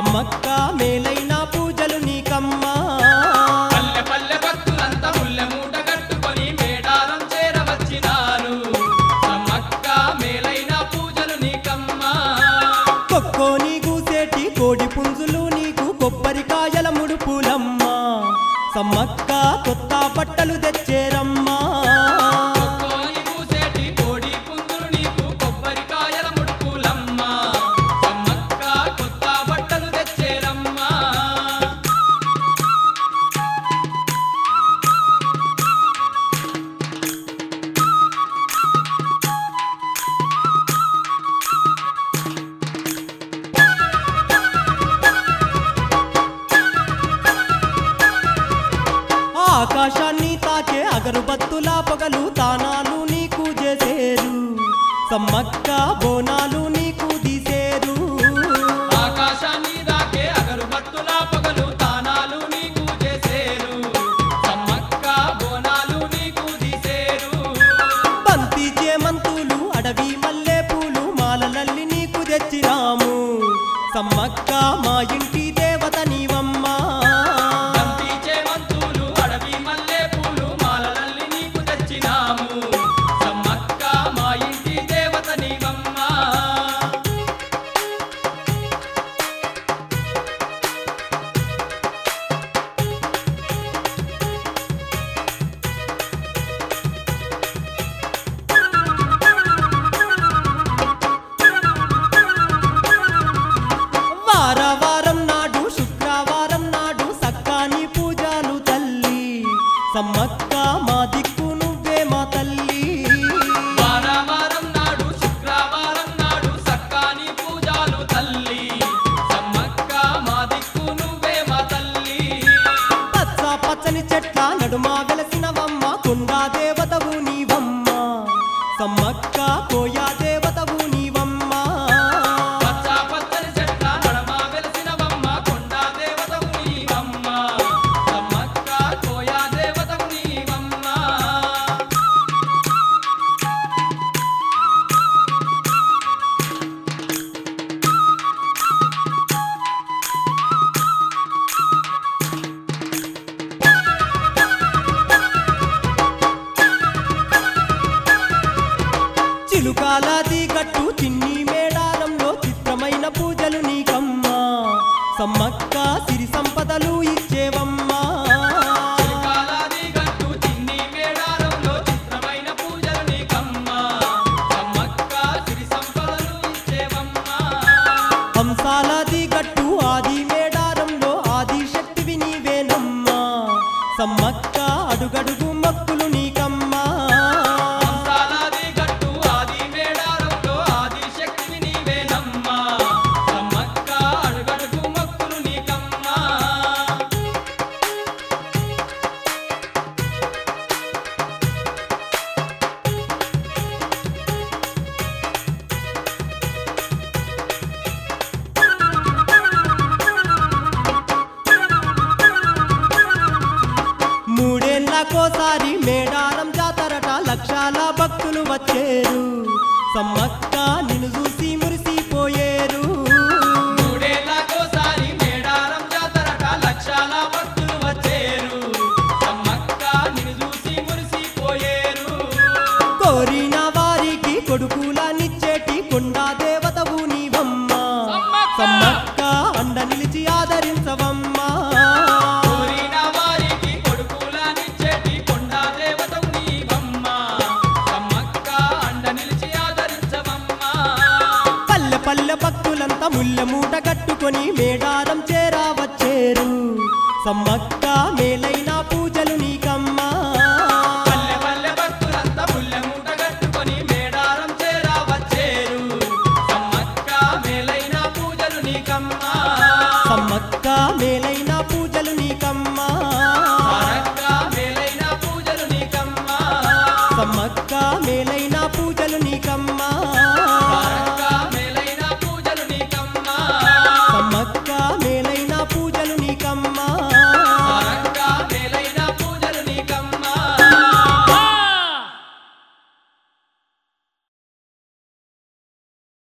సమ్మక్క మేలైన పూజలు నీకమ్మా పల్లె పల్లె భక్తులంతా ముల్లె మూట కట్టుకొని మేడారం చేరవచ్చినారు సమ్మక్క మేలైన పూజలు నీకమ్మా కొక్కోని గూసేటి కోడి పుంజులు నీకు కొబ్బరికాయల ముడుపులమ్మా సమ్మక్క కొత్త బట్టలు తెచ్చేరమ్మా కొక్కోని కూసేటి కోడి పుంజులు నీకు కొబ్బరికాయల ముడుపులమ్మా సమ్మక్క కొత్త బట్టలు తెచ్చేరమ్మా ఆకాశాన్ని తాకే అగరుబత్తుల పొగలు తానాలు నీకు చేసేరు సమ్మక్క బోనాలు నీకు తీసేరు ఆకాశాన్ని దాకే అగరుబత్తుల పగలు తానాలు నీకు చేసేరు సమ్మక్క బోనాలు నీకు తీసేరు బంతి చేమంతులు అడవి మల్లె పూలు మాలలల్లి నీకు తెచ్చినాము సమ్మక్క మా ఇంటి దేవత నీవమ్మా బంతి చేమంతులు అడవి మల్లె పూలు మాలలల్లి నీకు తెచ్చినాము సమ్మక్క మా ఇంటి దేవత నీవమ్మా వార వారం నాడు శుక్రవారం నాడు సక్కాని పూజలు తల్లి సమ్మక్క మా దిక్కు నువ్వే మా తల్లి వారావారం నాడు శుక్రవారం నాడు సక్కాని పూజాలు తల్లి సమ్మక్క మా దిక్కు నువ్వే మా తల్లి పచ్చ పచ్చని చెట్ల నడుమ వెలసినవమ్మ కొండా దేవతవు నీవమ్మ సమ్మక్క కోయా దేవతవు నీవమ్మ పచ్చ పచ్చని చెట్ల నడమ వెలసినవమ్మ కొండ దేవతవు నీవమ్మ సమ్మక్క కోయా దేవతవు నీవమ్మ చిలుకాలాది గట్టు చిన్ని మేడారంలో చిత్రమైన పూజలు నీకమ్మా సమ్మక్క సిరి సంపదలు ఇచ్చేవమ్మా చిరకాలాది గట్టు చిన్ని మేడారంలో చిత్రమైన పూజలు నీకమ్మ సమ్మక్క సిరి సంపదలు ఇచ్చేవమ్మ హంసాలాది గట్టు ఆది మేడారంలో ఆది శక్తివి నీవేనమ్మా సమ్మక్క అడుగడుగు మొక్కులు నీకమ్మా హంసాలాది గట్టు ఆది మేడారంలో ఆది శక్తివి నీవేనమ్మా సమ్మక్క అడుగడుగు మొక్కులు నీకమ్మా మూడేళ్లకోసారి మేడారం జాతరట లక్షాల భక్తులు వచ్చేరు సమ్మక్క నిన్ను చూసి మురిసిపోయేరు మూడేళ్లకోసారి మేడారం జాతరట లక్షల భక్తులు వచ్చేరు సమ్మక్క నిన్ను చూసి మురిసిపోయేరు కోరిన వారికి కొడుకులనిచ్చేటి కొండా దేవతవు నీవమ్మా సమ్మక్క! సమ్మక్క అండ నిలిచి ఆదరించవమ్మా కోరిన వారికి కొడుకులనిచ్చేటి కొండా దేవతవు నీవమ్మా సమ్మక్క అండ నిలిచి ఆదరించవమ్మా పల్లె పల్లె భక్తులంతా ముళ్ళ మూట కట్టుకొని మేడారం చేరావచ్చేరు సమ్మక్క మేలైన పూజలు నీకమ్మా పల్లె పల్లె భక్తులంతా ముల్లె మూట కట్టుకొని మేడారం చేరా వచ్చేరు సమ్మక్క మేలైన పూజలు నీకమ్మా సమ్మక్క మేలైన పూజలు నీకమ్మా సారక్క మేలైన పూజలు నీకమ్మా సమ్మక్క మేలైన